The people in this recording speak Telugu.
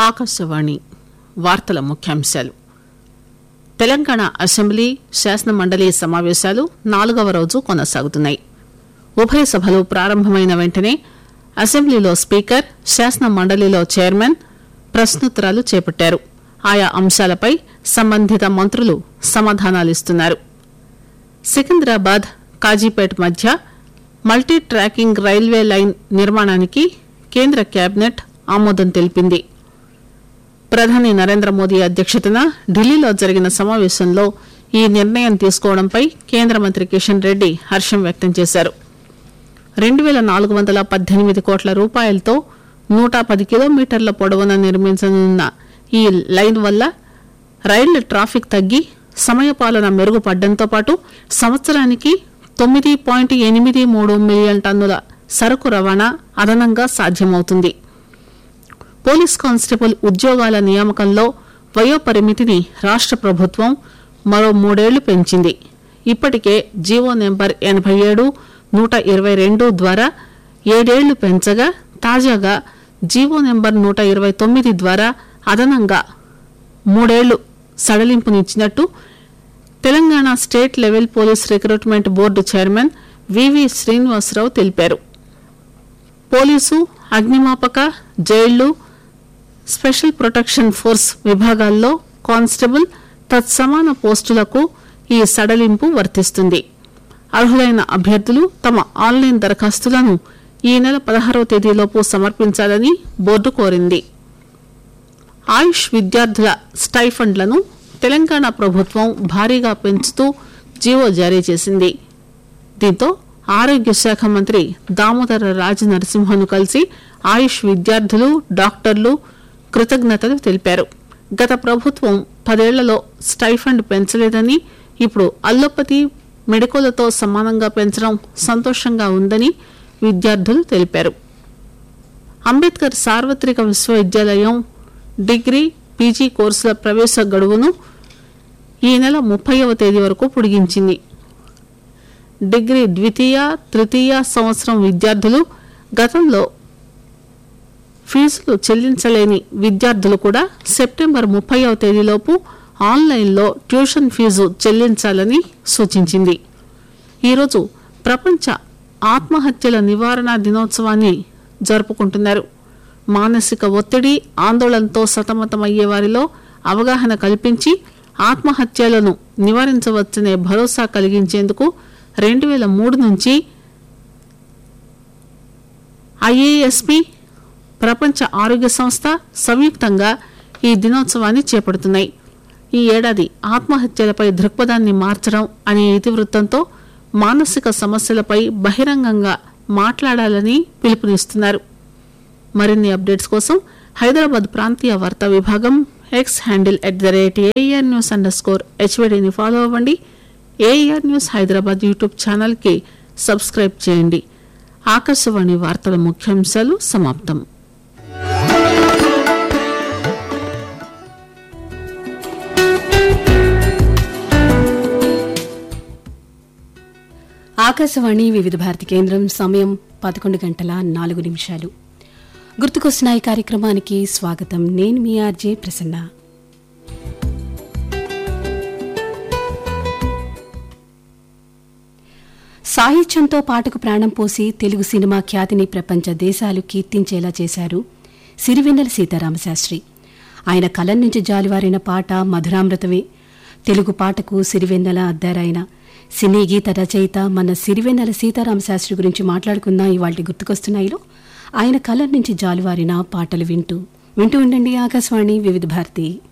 ఆకాశవాణి వార్తల ముఖ్యాంశాలు తెలంగాణ అసెంబ్లీ శాసన మండలి సమావేశాలు నాలుగవ రోజు కొనసాగుతున్నాయి ఉభయ సభలు ప్రారంభమైన వెంటనే అసెంబ్లీలో స్పీకర్ శాసన మండలిలో చైర్మన్ ప్రశ్నోత్తరాలు చేపట్టారు ఆయా అంశాలపై సంబంధిత మంత్రులు సమాధానాలిస్తున్నారు సికింద్రాబాద్ కాజీపేట్ మధ్య మల్టీ ట్రాకింగ్ రైల్వే లైన్ నిర్మాణానికి కేంద్ర కేబినెట్ ఆమోదం తెలిపింది ప్రధాని నరేంద్ర మోదీ అధ్యక్షతన ఢిల్లీలో జరిగిన సమావేశంలో ఈ నిర్ణయం తీసుకోవడంపై కేంద్ర మంత్రి కిషన్ రెడ్డి హర్షం వ్యక్తం చేశారు రెండు వేల నాలుగు వందల పద్దెనిమిది కోట్ల రూపాయలతో నూట పది కిలోమీటర్ల పొడవున నిర్మించనున్న ఈ లైన్ వల్ల రైళ్ల ట్రాఫిక్ తగ్గి సమయపాలన మెరుగుపడడంతో పాటు సంవత్సరానికి తొమ్మిది పాయింట్ ఎనిమిది మూడు మిలియన్ టన్నుల సరకు రవాణా అదనంగా సాధ్యమవుతుంది పోలీస్ కానిస్టేబుల్ ఉద్యోగాల నియామకంలో వయోపరిమితిని రాష్ట ప్రభుత్వం మరో మూడేళ్లు పెంచింది ఇప్పటికే జీవో నెంబర్ ఎనభై ఏడు నూట ఇరవై రెండు ద్వారా ఏడేళ్లు పెంచగా తాజాగా జీవో నెంబర్ నూట ఇరవై తొమ్మిది ద్వారా అదనంగా మూడేళ్లు సడలింపునిచ్చినట్టు Telangana state level police recruitment board chairman వివి శ్రీనివాసరావు తెలిపారు పోలీసు అగ్నిమాపక జైళ్లు స్పెషల్ ప్రొటెక్షన్ ఫోర్స్ విభాగాల్లో కానిస్టేబుల్ తత్సమాన పోస్టులకు ఈ సడలింపు వర్తిస్తుంది అర్హులైన అభ్యర్థులు తమ ఆన్లైన్ దరఖాస్తులను ఈ నెల పదహారవ తేదీలోపు సమర్పించాలని బోర్డు కోరింది ఆయుష్ విద్యార్థుల స్టైఫండ్లను తెలంగాణ ప్రభుత్వం భారీగా పెంచుతూ జీవో జారీ చేసింది దీంతో ఆరోగ్య శాఖ మంత్రి దామోదర రాజ నరసింహను కలిసి ఆయుష్ విద్యార్థులు డాక్టర్లు కృతజ్ఞతలు తెలిపారు గత ప్రభుత్వం పదేళ్లలో స్టైఫండ్ పెంచలేదని ఇప్పుడు అల్లోపతి మెడికోలతో సమానంగా పెంచడం సంతోషంగా ఉందని విద్యార్థులు తెలిపారు అంబేద్కర్ సార్వత్రిక విశ్వవిద్యాలయం డిగ్రీ పీజీ కోర్సుల ప్రవేశ గడువును ఈ నెల ముప్పైవ తేదీ వరకు పొడిగించింది డిగ్రీ ద్వితీయ తృతీయ సంవత్సరం విద్యార్థులు గతంలో ఫీజులు చెల్లించలేని విద్యార్థులు కూడా సెప్టెంబర్ ముప్పైవ తేదీలోపు ఆన్లైన్లో ట్యూషన్ ఫీజు చెల్లించాలని సూచించింది ఈరోజు ప్రపంచ ఆత్మహత్యల నివారణ దినోత్సవాన్ని జరుపుకుంటున్నారు మానసిక ఒత్తిడి ఆందోళనతో సతమతమయ్యే వారిలో అవగాహన కల్పించి ఆత్మహత్యలను నివారించవచ్చనే భరోసా కలిగించేందుకు రెండు వేల మూడు నుంచి ఐఏఎస్పి ప్రపంచ ఆరోగ్య సంస్థ సంయుక్తంగా ఈ దినోత్సవాన్ని చేపడుతున్నాయి ఈ ఏడాది ఆత్మహత్యలపై దృక్పథాన్ని మార్చడం అనే ఇతివృత్తంతో మానసిక సమస్యలపై బహిరంగంగా మాట్లాడాలని పిలుపునిస్తున్నారు మరిన్ని అప్డేట్స్ కోసం హైదరాబాద్ ప్రాంతీయ వార్తా విభాగం X handle at the rate AR news underscore హెచ్వడిని ఫాలో అవ్వండి ఏఆర్ న్యూస్ హైదరాబాద్ యూట్యూబ్ ఛానల్కి సబ్స్క్రైబ్ చేయండి ఆకాశవాణి వార్తల ముఖ్యాంశాలు సమాప్తం ఆకాశవాణి వివిధ భారతి కేంద్రం సమయం పదకొండు గంటల నాలుగు నిమిషాలు గుర్తుకొస్తున్న ఈ కార్యక్రమానికి స్వాగతం నేను మీ ఆర్జే ప్రసన్న సాహిత్యంతో పాటకు ప్రాణం పోసి తెలుగు సినిమా ఖ్యాతిని ప్రపంచ దేశాలు కీర్తించేలా చేశారు సిరివెన్నెల సీతారామశాస్త్రి ఆయన కలం నుంచి జాలివారిన పాట మధురామృతమే తెలుగు పాటకు సిరివెన్నెల అద్దారాయన సినీ గీత రచయిత మన సిరివెన్నెల సీతారామశాస్త్రి గురించి మాట్లాడుకుందాం ఇవాళ గుర్తుకొస్తున్నాయిలో ఆయన కలం నుంచి జాలువారిన పాటలు వింటూ వింటూ ఉండండి ఆకాశవాణి వివిధ భారతి